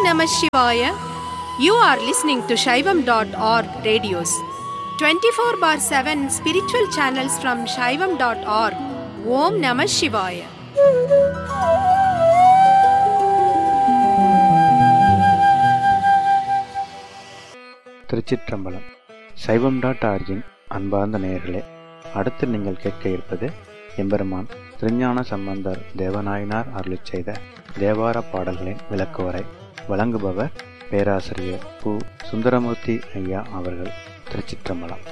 Namah Shivaya. You are listening to Shaivam.org radios. 24 bar 7 spiritual channels from Shaivam.org. Om Namah Shivaya. திருச்சிற்றம்பலம் சைவம் dot origin அன்பார்ந்த நேயர்களே அடுத்து நீங்கள் கேட்க இருப்பது எம்பெருமான் திருஞான சம்பந்தர் தேவநாயனார் அருளிச் செய்த தேவார பாடல்களின் விளக்குவரை வழங்குபவர் பேராசிரியர் பு சுந்தரமூர்த்தி ஐயா அவர்கள் திருச்சிற்றம்பலம்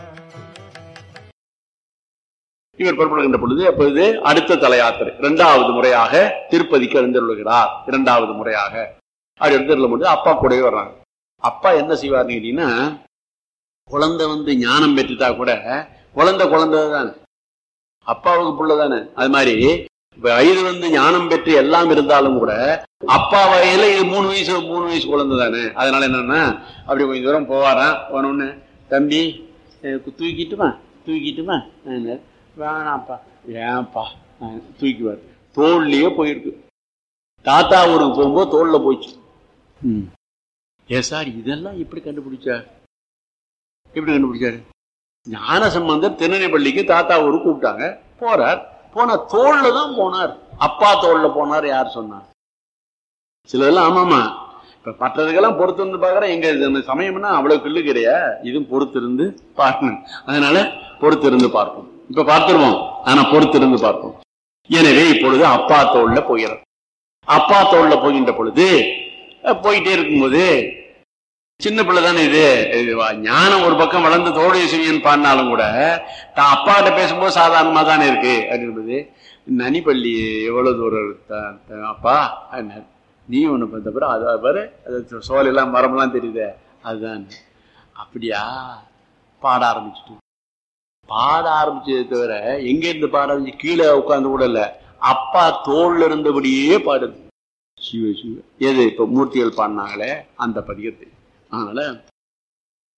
இவர் புறப்படுகின்ற பொழுது அப்பொழுது அடுத்த தல யாத்திரை இரண்டாவது முறையாக திருப்பதிக்கு எழுந்தருளுகிறார் இரண்டாவது முறையாக அவர் எழுந்தருளும் பொழுது அப்பா கூடவே வர்றாங்க அப்பா என்ன செய்வார்னு கேட்டீங்கன்னா குழந்தை வந்து ஞானம் பெற்றுட்டா கூட குழந்தை குழந்தை தானே அப்பாவுக்கு புள்ள தானே அது மாதிரி வயது வந்து ஞானம் பெற்று எல்லாம் இருந்தாலும் கூட அப்பா வகையில இது மூணு வயசு மூணு வயசு குழந்தை தானே அதனால என்னன்னா அப்படி கொஞ்சம் தூரம் போவாராம் போனோன்னு தம்பி அஹ் தூக்கிட்டுமா தூக்கிட்டுமா அஹ் வேணாம்ப்பா ஏன்ப்பா அஹ் தூக்கிவார் தோல்லையே போயிருக்கு தாத்தா ஊருக்கு போகும்போது தோல்ல போச்சு ம் ஏ சார் இதெல்லாம் எப்படி கண்டுபிடிச்சார் எப்படி கண்டுபிடிச்சாரு ஞான சம்பந்தர் திருநெல்வேலிக்கு தாத்தா ஊருக்கு கூப்பிட்டாங்க போறார் போனா தோல்ல தான் போனார் அப்பா தோல்ல போனார் யார் சொன்னார் சிலதெல்லாம் ஆமாமா இப்ப மற்றதுக்கெல்லாம் பொறுத்து இருந்து பாக்குறேன் எங்க இது சமயம்னா அவ்வளவு கிள்ளு கிடையா இதுவும் பொறுத்து இருந்து பார்க்கணும் அதனால பொறுத்து இருந்து பார்ப்போம் இப்ப பார்த்துருவோம் ஆனா பொறுத்து இருந்து பார்ப்போம் எனவே இப்பொழுது அப்பா தோல்ல போகிறார் அப்பா தோல்ல போகின்ற பொழுது அஹ், போயிட்டே இருக்கும்போது சின்ன பிள்ளை தானே இது இது வா- ஞானம் ஒரு பக்கம் வளர்ந்து தோடைய சிவியன் பாடினாலும் கூட தான் அப்பா கிட்ட பேசும்போது சாதாரணமா தானே இருக்கு அப்படின்றது நனிப்பள்ளி எவ்வளவு தூரம் த- த- அப்பா அப்படின்னாரு. நீ ஒண்ணு பார்த்த பிறகு அது பாரு அது சோலையெல்லாம் மரமெல்லாம் தெரியுதே அதுதான் அப்படியா பாட ஆரம்பிச்சுட்டு பாட ஆரம்பிச்சதை தவிர எங்க இருந்து பாட ஆரம்பிச்சு கீழே உட்கார்ந்து கூட இல்ல அப்பா தோல்ல இருந்தபடியே பாடுது சிவ சிவ எது இப்ப மூர்த்திகள் பாடினாங்களே அந்த பதிகத்தை அதனால